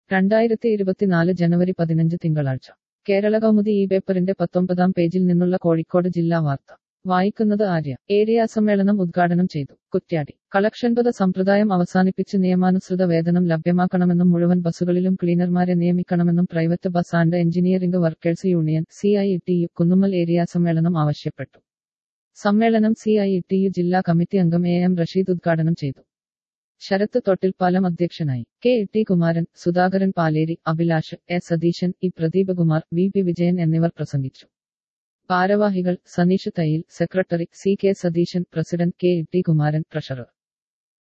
രണ്ടായിരത്തി ഇരുപത്തിനാല് ജനുവരി പതിനഞ്ച് തിങ്കളാഴ്ച കേരള കൗമുദി ഈ പേപ്പറിന്റെ പത്തൊമ്പതാം പേജിൽ നിന്നുള്ള കോഴിക്കോട് ജില്ലാ വാർത്ത വായിക്കുന്നത് ആര്യ ഏരിയ സമ്മേളനം ഉദ്ഘാടനം ചെയ്തു കുറ്റ്യാടി കളക്ഷൻ പദ സമ്പ്രദായം അവസാനിപ്പിച്ച് നിയമാനുസൃത വേതനം ലഭ്യമാക്കണമെന്നും മുഴുവൻ ബസ്സുകളിലും ക്ലീനർമാരെ നിയമിക്കണമെന്നും private bus and engineering workers union C I T U Kunnummal area സമ്മേളനം ആവശ്യപ്പെട്ടു സമ്മേളനം സി ഐ ടി യു ജില്ലാ കമ്മിറ്റി അംഗം എ എം റഷീദ് ഉദ്ഘാടനം ചെയ്തു ശരത്ത് തൊട്ടിൽപ്പാലം അധ്യക്ഷനായി K T Kumaran Sudhakaran Paleri Abhilash A Satheesan E Pradeepkumar V P Vijayan എന്നിവർ പ്രസംഗിച്ചു ഭാരവാഹികൾ Saneesh Thayyil secretary C K Satheesan president K T Kumaran treasurer